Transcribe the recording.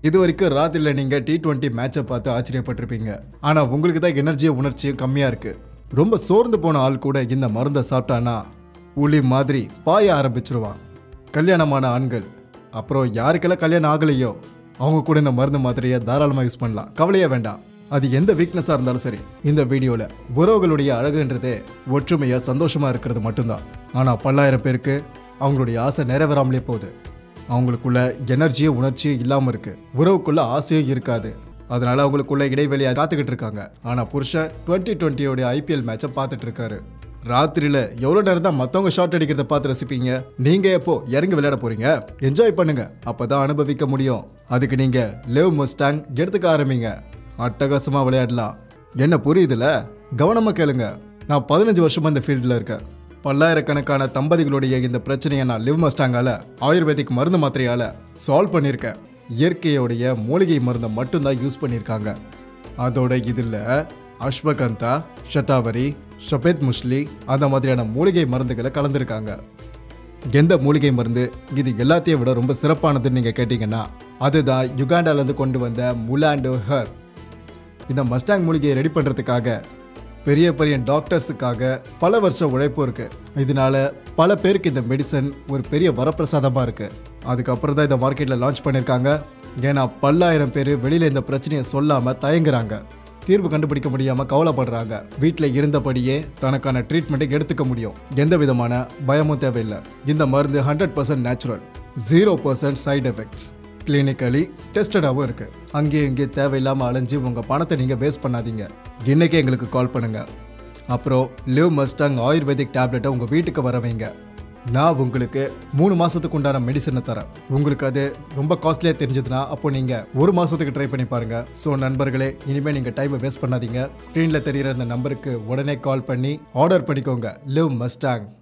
இது வரைக்கும் ராத்திரியில் நீங்கள் டி டுவெண்ட்டி மேட்சை பார்த்து ஆச்சரியப்பட்டிருப்பீங்க ஆனால் உங்களுக்கு தான் எனர்ஜியும் உணர்ச்சியும் கம்மியாக இருக்குது ரொம்ப சோர்ந்து போன ஆள் கூட இந்த மருந்தை சாப்பிட்டானா உளி மாதிரி பாய ஆரம்பிச்சிருவான் கல்யாணமான ஆண்கள் அப்புறம் யாருக்கெல்லாம் கல்யாணம் ஆகலையோ அவங்க கூட இந்த மருந்து மாத்திரையை தாராளமாக யூஸ் பண்ணலாம் கவலையே வேண்டாம் அது எந்த வீக்னஸாக இருந்தாலும் சரி இந்த வீடியோவில் உறவுகளுடைய அழகுன்றதே ஒற்றுமையாக சந்தோஷமாக இருக்கிறது மட்டும்தான் ஆனால் பல்லாயிரம் பேருக்கு அவங்களுடைய ஆசை நிறைவேறாமலே போகுது அவங்களுக்குள்ள எனர்ஜியும் உணர்ச்சியும் இல்லாமல் இருக்கு உறவுக்குள்ள ஆசையும் இருக்காது அதனால அவங்களுக்குள்ள இடைவெளியை காத்துக்கிட்டு இருக்காங்க ஆனால் புருஷன் டுவெண்ட்டி டுவெண்ட்டியோடைய ஐபிஎல் மேட்சை பார்த்துட்டு இருக்காரு ராத்திரியில் எவ்வளோ நேரம் தான் மற்றவங்க ஷாட் அடிக்கிறத பார்த்து ரசிப்பீங்க நீங்கள் எப்போ இறங்கி விளையாட போறீங்க என்ஜாய் பண்ணுங்க அப்பதான் அனுபவிக்க முடியும் அதுக்கு நீங்க லிவ் முஸ்டாங் எடுத்துக்க ஆரம்பிங்க அட்டகாசமா விளையாடலாம் என்ன புரியுதுல கவனமா கேளுங்க நான் பதினஞ்சு வருஷமா இந்த ஃபீல்டில் இருக்கேன் பல்லாயிரக்கணக்கான தம்பதிகளுடைய இந்த பிரச்சனையை நான் லிவ் மஸ்டாங்கால ஆயுர்வேதிக் மருந்து மாத்திரையால சால்வ் பண்ணியிருக்கேன் இயற்கையோடைய மூலிகை மருந்தை மட்டும்தான் யூஸ் பண்ணியிருக்காங்க அதோட இதில் அஸ்வகந்தா ஷட்டாவரி ஷபேத் முஸ்லி அந்த மாதிரியான மூலிகை மருந்துகளை கலந்துருக்காங்க எந்த மூலிகை மருந்து இது எல்லாத்தையும் விட ரொம்ப சிறப்பானதுன்னு நீங்கள் கேட்டிங்கன்னா அதுதான் யுகாண்டாலேருந்து கொண்டு வந்த முலாண்டோ ஹர் இந்த மஸ்டாங் மூலிகையை ரெடி பண்ணுறதுக்காக பெரிய பெரிய டாக்டர்ஸுக்காக பல வருஷம் உழைப்பு இருக்கு இதனால பல பேருக்கு இந்த மெடிசன் ஒரு பெரிய வரப்பிரசாதமாக இருக்கு அதுக்கப்புறம் தான் இந்த மார்க்கெட்டில் லான்ச் பண்ணியிருக்காங்க ஏன்னா பல்லாயிரம் பேர் வெளியில் இந்த பிரச்சனையை சொல்லாமல் தயங்குறாங்க தீர்வு கண்டுபிடிக்க முடியாமல் கவலைப்படுறாங்க வீட்டில் இருந்தபடியே தனக்கான ட்ரீட்மெண்ட்டை எடுத்துக்க முடியும் எந்த விதமான பயமும் தேவையில்லை இந்த மருந்து hundred percent natural zero percent side effects clinically டெஸ்டடாகவும் இருக்கு அங்கேயும் இங்கே தேவையில்லாமல் அலைஞ்சு உங்கள் பணத்தை நீங்கள் வேஸ்ட் பண்ணாதீங்க இன்னைக்கே எங்களுக்கு கால் பண்ணுங்க அப்புறம் லிவ் மஸ்டாங் ஆயுர்வேதிக் டேப்லெட்டை உங்கள் வீட்டுக்கு வர வைங்க நான் உங்களுக்கு மூணு மாதத்துக்கு உண்டான மெடிசனை தரேன் உங்களுக்கு அது ரொம்ப காஸ்ட்லியாக தெரிஞ்சதுன்னா அப்போ நீங்கள் ஒரு மாதத்துக்கு ட்ரை பண்ணி பாருங்க ஸோ நண்பர்களே இனிமேல் நீங்கள் டைமை வேஸ்ட் பண்ணாதீங்க ஸ்க்ரீனில் தெரிகிற இந்த நம்பருக்கு உடனே கால் பண்ணி ஆர்டர் பண்ணிக்கோங்க லிவ் மஸ்டாங்